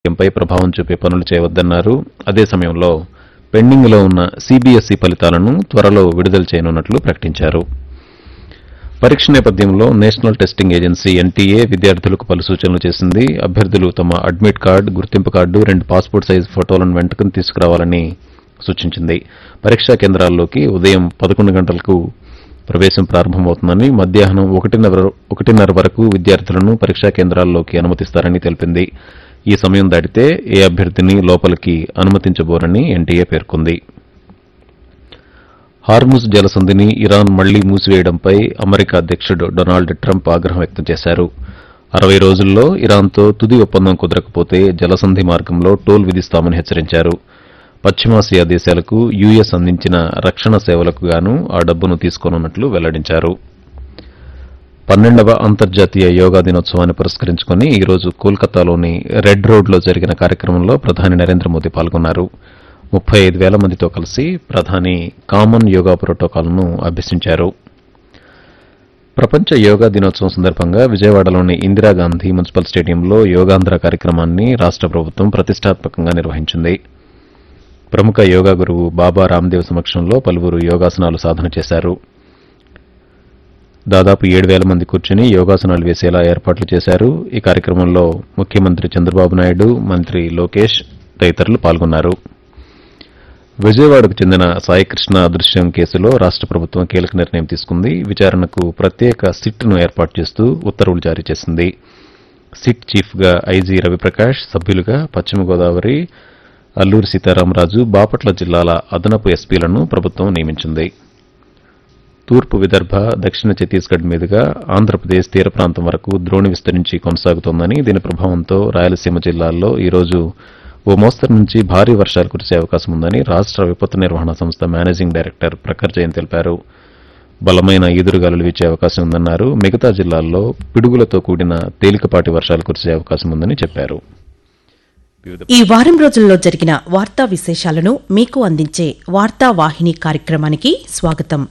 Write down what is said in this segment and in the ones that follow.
పై ప్రభావం చూపే పనులు చేయవద్దన్నారు అదే సమయంలో పెండింగ్లో ఉన్న సీబీఎస్ఈ ఫలితాలను త్వరలో విడుదల చేయనున్నట్లు ప్రకటించారు పరీక్ష నేపథ్యంలో నేషనల్ టెస్టింగ్ ఏజెన్సీ ఎన్టీఏ విద్యార్థులకు పలు సూచనలు చేసింది అభ్యర్థులు తమ అడ్మిట్ కార్డు గుర్తింపు కార్డు రెండు పాస్పోర్ట్ సైజ్ ఫోటోలను వెంటకని తీసుకురావాలని సూచించింది పరీక్షా కేంద్రాల్లోకి ఉదయం పదకొండు గంటలకు ప్రవేశం ప్రారంభమవుతుందని మధ్యాహ్నం ఒకటిన్నర ఒకటిన్నర వరకు విద్యార్థులను పరీక్షా కేంద్రాల్లోకి అనుమతిస్తారని తెలిపింది ఈ సమయం దాటితే ఏ అభ్యర్థిని లోపలికి అనుమతించబోరని ఎన్టీఏ పేర్కొంది హార్ముజ్ జలసంధిని ఇరాన్ మళ్లీ మూసివేయడంపై అమెరికా అధ్యక్షుడు డొనాల్డ్ ట్రంప్ ఆగ్రహం వ్యక్తం చేశారు అరవై రోజుల్లో ఇరాన్తో తుది ఒప్పందం కుదరకపోతే జలసంధి మార్గంలో టోల్ విధిస్తామని హెచ్చరించారు పశ్చిమాసియా దేశాలకు యూఎస్ అందించిన రక్షణ సేవలకు గాను ఆ డబ్బును తీసుకోనున్నట్లు వెల్లడించారు పన్నెండవ అంతర్జాతీయ యోగా దినోత్సవాన్ని పురస్కరించుకుని ఈ రోజు కోల్కతాలోని రెడ్ రోడ్లో జరిగిన కార్యక్రమంలో ప్రధాని నరేంద్ర మోదీ పాల్గొన్నారు ముప్పై ఐదు వేల మందితో కలిసి ప్రధాని కామన్ యోగా ప్రోటోకాల్ను అభ్యసించారు ప్రపంచ యోగా దినోత్సవం సందర్భంగా విజయవాడలోని ఇందిరాగాంధీ మున్సిపల్ స్టేడియంలో యోగాంధ్ర కార్యక్రమాన్ని రాష్ట ప్రభుత్వం ప్రతిష్టాత్మకంగా నిర్వహించింది ప్రముఖ యోగా గురువు బాబా రామ్దేవ్ సమక్షంలో పలువురు యోగాసనాలు సాధన చేశారు దాదాపు ఏడు వేల మంది కూర్చుని యోగాసనాలు వేసేలా ఏర్పాట్లు చేశారు ఈ కార్యక్రమంలో ముఖ్యమంత్రి చంద్రబాబు నాయుడు మంత్రి లోకేష్ తదితరులు పాల్గొన్నారు విజయవాడకు చెందిన సాయికృష్ణ అదృశ్యం కేసులో రాష్ట ప్రభుత్వం కీలక నిర్ణయం తీసుకుంది విచారణకు ప్రత్యేక సిట్ను ఏర్పాటు చేస్తూ ఉత్తర్వులు జారీ చేసింది సిట్ చీఫ్గా ఐజీ రవిప్రకాష్ సభ్యులుగా పశ్చిమ గోదావరి అల్లూరి సీతారామరాజు బాపట్ల జిల్లాల అదనపు ఎస్పీలను ప్రభుత్వం నియమించింది తూర్పు విదర్భ దక్షిణ ఛత్తీస్గఢ్ మీదుగా ఆంధ్రప్రదేశ్ తీర ప్రాంతం వరకు ద్రోణి విస్తరించి కొనసాగుతోందని దీని ప్రభావంతో రాయలసీమ జిల్లాల్లో ఈ రోజు ఓ మోస్తరు నుంచి భారీ వర్షాలు కురిసే అవకాశం ఉందని రాష్ట విపత్తు నిర్వహణ సంస్థ మేనేజింగ్ డైరెక్టర్ ప్రఖర్ జైన్ తెలిపారు బలమైన ఈదురుగాలులు వీచే అవకాశం ఉందన్నారు మిగతా జిల్లాల్లో పిడుగులతో కూడిన తేలికపాటి వర్షాలు కురిసే అవకాశం ఉందని చెప్పారు ఈ వారం రోజుల్లో జరిగిన వార్తా విశేషాలను మీకు అందించే వార్తా వాహిని కార్యక్రమానికి స్వాగతం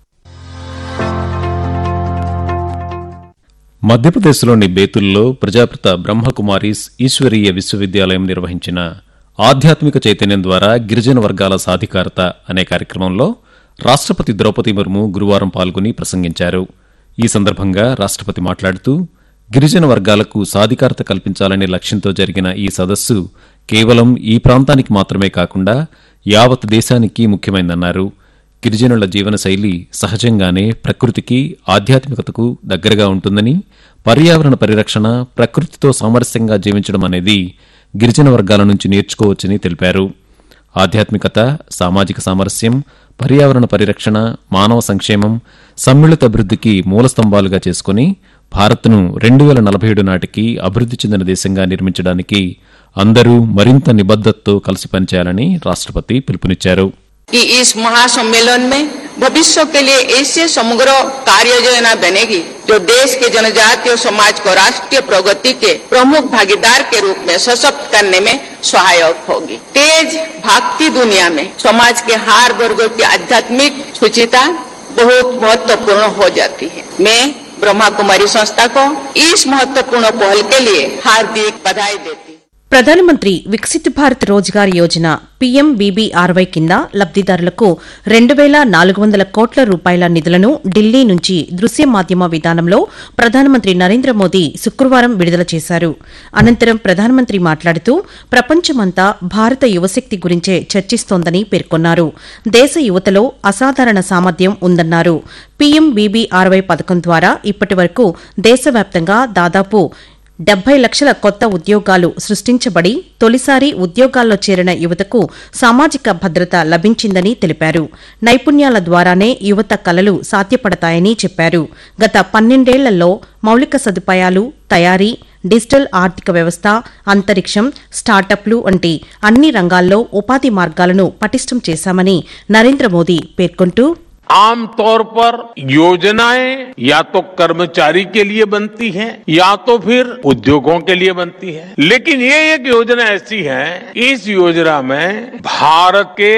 మధ్యప్రదేశ్లోని బేతుల్లో ప్రజాపిత బ్రహ్మకుమారీస్ ఈశ్వరీయ విశ్వవిద్యాలయం నిర్వహించిన ఆధ్యాత్మిక చైతన్యం ద్వారా గిరిజన వర్గాల సాధికారత అనే కార్యక్రమంలో రాష్టపతి ద్రౌపది ముర్ము గురువారం పాల్గొని ప్రసంగించారు ఈ సందర్భంగా రాష్టపతి మాట్లాడుతూ గిరిజన వర్గాలకు సాధికారత కల్పించాలనే లక్ష్యంతో జరిగిన ఈ సదస్సు కేవలం ఈ ప్రాంతానికి మాత్రమే కాకుండా యావత్ దేశానికి ముఖ్యమైందన్నారు గిరిజనుల జీవనశైలి సహజంగానే ప్రకృతికి ఆధ్యాత్మికతకు దగ్గరగా ఉంటుందని పర్యావరణ పరిరక్షణ ప్రకృతితో సామరస్యంగా జీవించడం అనేది గిరిజన వర్గాల నుంచి నేర్చుకోవచ్చని తెలిపారు ఆధ్యాత్మికత సామాజిక సామరస్యం పర్యావరణ పరిరక్షణ మానవ సంక్షేమం సమ్మిళిత అభివృద్ధికి మూలస్తంభాలుగా చేసుకుని భారత్ను రెండు వేల నలభై ఏడు నాటికి అభివృద్ధి చెందిన దేశంగా నిర్మించడానికి అందరూ మరింత నిబద్దతతో కలిసి పనిచేయాలని రాష్టపతి పిలుపునిచ్చారు कि इस महासम्मेलन में भविष्य के लिए ऐसे समग्र कार्य योजना बनेगी जो देश के जनजातीय समाज को राष्ट्रीय प्रगति के प्रमुख भागीदार के रूप में सशक्त करने में सहायक होगी तेज भागती दुनिया में समाज के हर वर्गों की आध्यात्मिक सुचिता बहुत महत्वपूर्ण हो जाती है मैं ब्रह्मा कुमारी संस्था को इस महत्वपूर्ण पहल के लिए हार्दिक बधाई देती हूँ ప్రధానమంత్రి వికసిత్ భారత్ రోజ్గార్ యోజన పీఎంబీబీఆర్వై కింద లబ్దిదారులకు రెండు వేల నాలుగు వందల కోట్ల రూపాయల నిధులను ఢిల్లీ నుంచి దృశ్య మాధ్యమ విధానంలో ప్రధానమంత్రి నరేంద్ర మోదీ శుక్రవారం విడుదల చేశారు అనంతరం ప్రధానమంత్రి మాట్లాడుతూ ప్రపంచమంతా భారత యువశక్తి గురించే చర్చిస్తోందని పేర్కొన్నారు దేశ యువతలో అసాధారణ సామర్థ్యం ఉందన్నారు పీఎంబీబీఆర్వై పథకం ద్వారా ఇప్పటి వరకు దేశవ్యాప్తంగా దాదాపు డెబ్బై లక్షల కొత్త ఉద్యోగాలు సృష్టించబడి తొలిసారి ఉద్యోగాల్లో చేరిన యువతకు సామాజిక భద్రత లభించిందని తెలిపారు నైపుణ్యాల ద్వారానే యువత కలలు సాధ్యపడతాయని చెప్పారు గత పన్నెండేళ్లలో మౌలిక సదుపాయాలు తయారీ డిజిటల్ ఆర్థిక వ్యవస్థ అంతరిక్షం స్టార్టప్లు వంటి అన్ని రంగాల్లో ఉపాధి మార్గాలను పటిష్టం చేశామని నరేంద్ర మోదీ పేర్కొంటూ आमतौर पर योजनाएं या तो कर्मचारी के लिए बनती हैं या तो फिर उद्योगों के लिए बनती है लेकिन ये एक योजना ऐसी है इस योजना में भारत के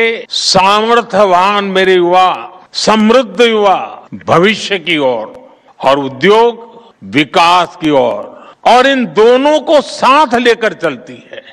सामर्थ्यवान मेरे युवा समृद्ध युवा भविष्य की ओर और उद्योग विकास की ओर और इन दोनों को साथ लेकर चलती है